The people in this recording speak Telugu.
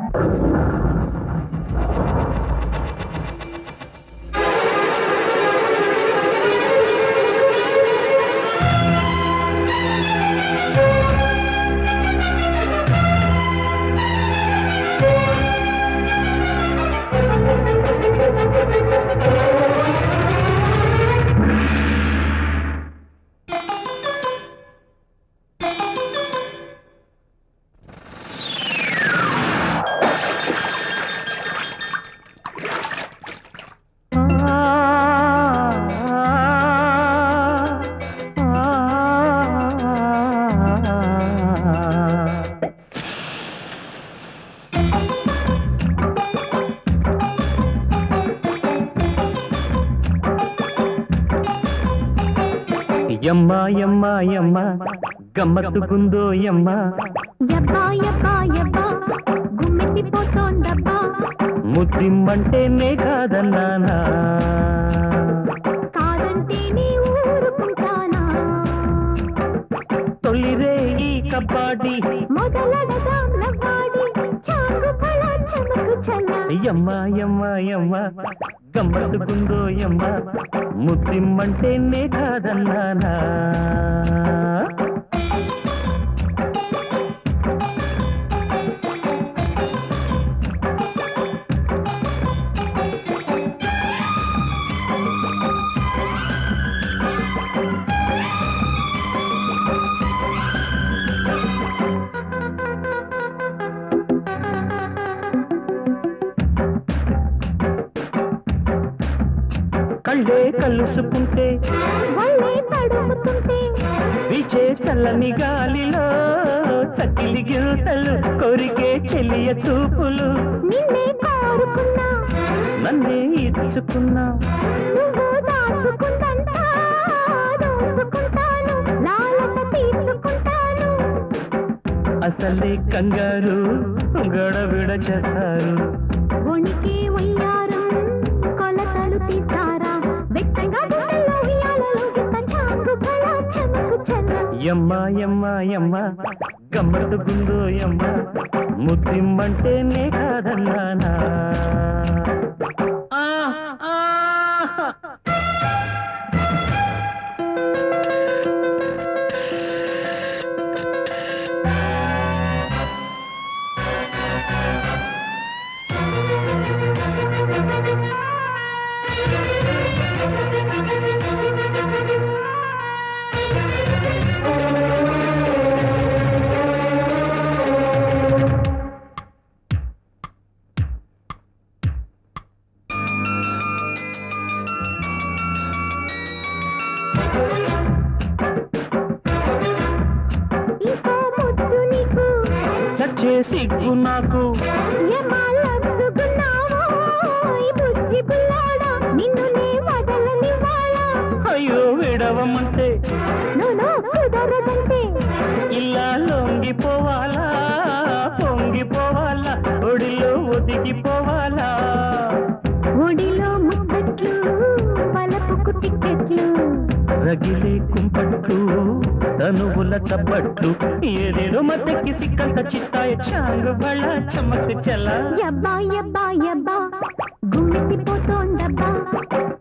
యమ్మ యమ్మ యమ్మ గమ్మత్తుకుందో యమ్మ యబ్బా యబ్బా యబ్బా గుమ్మెత్తిపోతోందబ్బా ముద్దిమ్మంటేనే కాదన్నానా కాదంటే నీ ఊరుకుంటానా తొలిరే ఈ కబ్బాడి మొదలడదాం లవ్వాడి చాంగు ఫల చమకు చల్ల యమ్మ యమ్మ యమ్మ గమ్మత్తుకుందో యమ్మ ముద్దిమ్మంటేనే కాదన్నానా కళ్ళే కలుసుకుంటే వల్లే తడుముతుంటే వీచే చల్లని గాలిలో చకిలి గిల్తలు కొరికే చెలియ చూపులు నిన్నే కోరుకున్నా నన్నే ఇచ్చుకున్నా నువ్వు దాచుకుందంతా దోచుకుంటాను లాలత తీర్చుకుంటాను అసలే కంగారు గడబిడ చేస్తారు వణికి వయ్యారం కొలతలు తీస్తారా వెచ్చగా గుండెల్లో ఉయ్యాలలో గిత్త చాంగు ఫల చమకు చల్ల యమ్మ యమ్మ యమ్మ గమ్మత్తుకుందో యమ్మ ముద్దిమ్మంటేనే కాదన్నానా ఆ, ఆ. ఇంకో ముద్దు నీకు చచ్చే సిగ్గు నాకు ఏమాలంచుకున్నావో ఈ బుజ్జి బుల్లాడా నిన్ను నే వదలనివ్వాలా అయ్యో విడవమంటే నువ్వు కుదరదంటే ఇలా లొంగిపోవాలా పొంగిపోవాలా ఒడిలో ఒదిగిపోవాలా ఒడిలో ముద్దట్లు పలపుకు టిక్కెట్లు రగిలే కుంపట్లు తనువుల చప్పట్లు ఏదేదో మధ్యకి సిక్కంత చిత్తాయ చాంగు బళ్ళ చమక్ చల యబ్బా యబ్బా యబ్బా గుమ్మెత్తిపోతోందబ్బా